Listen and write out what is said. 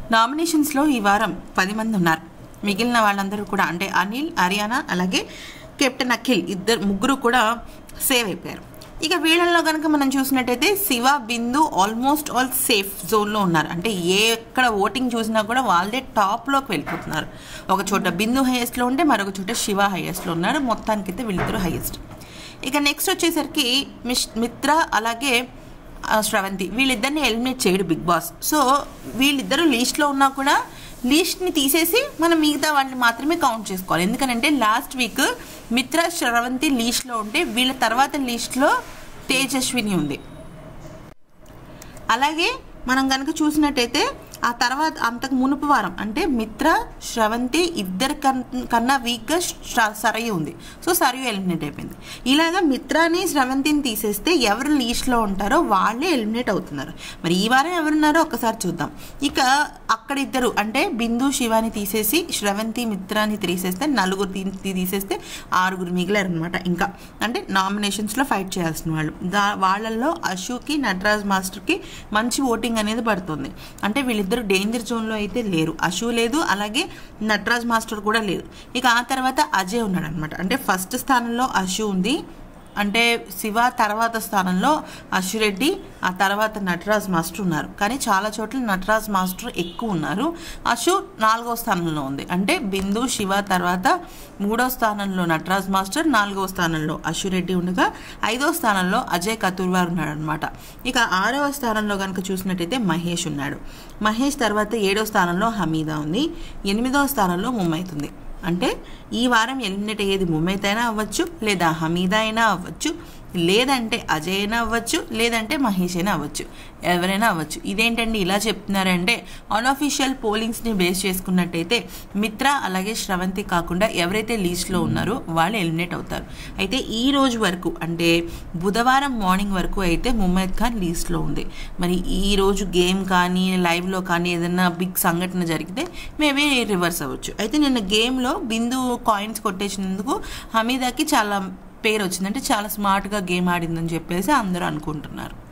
నామినేషన్స్లో ఈ వారం పది మంది ఉన్నారు మిగిలిన వాళ్ళందరూ కూడా అంటే అనిల్ హర్యానా అలాగే కెప్టెన్ అఖిల్ ఇద్దరు ముగ్గురు కూడా సేవ్ అయిపోయారు ఇక వీళ్ళల్లో కనుక మనం చూసినట్టయితే Shiva Bindu almost all safe జోన్లో ఉన్నారు అంటే ఏ ఎక్కడ ఓటింగ్ చూసినా కూడా వాళ్ళే టాప్లోకి వెళ్ళిపోతున్నారు ఒక చోట బిందు హైయెస్ట్లో ఉంటే మరొక చోట శివ హైయెస్ట్లో ఉన్నారు మొత్తానికైతే వీళ్ళిద్దరు హైయెస్ట్ ఇక నెక్స్ట్ వచ్చేసరికి మిష్ మిత్ర అలాగే ఆ, శ్రవంతి వీళ్ళిద్దరిని ఎలిమినేట్ చేయడు బిగ్ బాస్ సో వీళ్ళిద్దరూ లీస్ట్లో ఉన్నా కూడా లీస్ట్ని తీసేసి మనం మిగతా వాళ్ళని మాత్రమే కౌంట్ చేసుకోవాలి ఎందుకనంటే లాస్ట్ వీక్ మిత్ర శ్రవంతి లీస్ట్లో ఉంటే వీళ్ళ తర్వాత లీస్ట్లో తేజస్విని ఉంది అలాగే మనం కనుక చూసినట్టయితే ఆ తర్వాత అంతకు మునుపు వారం అంటే మిత్ర శ్రవంతి ఇద్దరి కన్- కన్నా వీక్గా శ్ర- సరయు ఉంది సో సరయు ఎలిమినేట్ అయిపోయింది ఇలాగా మిత్రాని శ్రవంతిని తీసేస్తే ఎవరు లీస్ట్లో ఉంటారో వాళ్ళే ఎలిమినేట్ అవుతున్నారు మరి ఈ వారం ఎవరున్నారో ఒక్కసారి చూద్దాం ఇక అక్కడ ఇద్దరు అంటే బిందు శివాని తీసేసి శ్రవంతి మిత్రాని తీసేస్తే నలుగురు తీ- తీ- తీసేస్తే ఆరుగురు మిగిలారనమాట ఇంకా అంటే నామినేషన్స్లో ఫైట్ చేయాల్సిన వాళ్ళు దా వాళ్ళల్లో అశుకి నటరాజ్ మాస్టర్కి మంచి ఓటింగ్ అనేది పడుతుంది అంటే వీళ్ళిద్దరు డేంజర్ జోన్లో అయితే లేరు అశు లేదు అలాగే నటరాజ్ మాస్టర్ కూడా లేదు ఇక ఆ తర్వాత అజయ్ ఉన్నాడు అనమాట అంటే ఫస్ట్ స్థానంలో అశు ఉంది అంటే శివ తర్వాత స్థానంలో అశురెడ్డి ఆ తర్వాత నటరాజ్ మాస్టర్ ఉన్నారు కానీ చాలా చోట్ల నటరాజ్ మాస్టర్ ఎక్కువ ఉన్నారు అశు నాలుగో స్థానంలో ఉంది అంటే బిందు శివ తర్వాత మూడో స్థానంలో నటరాజ్ మాస్టర్ నాలుగో స్థానంలో అశురెడ్డి ఉండగా ఐదో స్థానంలో అజయ్ కతూర్వార్ ఉన్నాడు అనమాట ఇక ఆరవ స్థానంలో కనుక చూసినట్టయితే మహేష్ ఉన్నాడు మహేష్ తర్వాత ఏడో స్థానంలో హమీదా ఉంది ఎనిమిదో స్థానంలో ముమ్మైతుంది అంటే ఈ వారం ఎలిమినేట్ అయ్యేది ముమ్మైత్ అయినా అవ్వచ్చు లేదా హమీదా అయినా అవ్వచ్చు లేదంటే అజయ్ అయినా అవ్వచ్చు లేదంటే మహేష్ అయినా అవ్వచ్చు ఎవరైనా అవ్వచ్చు ఇదేంటండి ఇలా చెప్తున్నారంటే అన్అఫీషియల్ పోలింగ్స్ని బేస్ చేసుకున్నట్టయితే మిత్ర అలాగే శ్రవంతి కాకుండా ఎవరైతే లీస్ట్లో ఉన్నారో వాళ్ళు ఎలిమినేట్ అవుతారు అయితే ఈ రోజు వరకు అంటే బుధవారం మార్నింగ్ వరకు అయితే ముమ్మైద్ ఖాన్ లీస్ట్లో ఉంది మరి ఈ రోజు గేమ్ కానీ లైవ్లో కానీ ఏదైనా బిగ్ సంఘటన జరిగితే మేబీ రివర్స్ అవ్వచ్చు అయితే నిన్న గేమ్లో బిందు కాయిన్స్ కొట్టేసినందుకు హమీదాకి చాలా పేరు వచ్చింది అంటే చాలా స్మార్ట్గా గేమ్ ఆడిందని చెప్పేసి అందరూ అనుకుంటున్నారు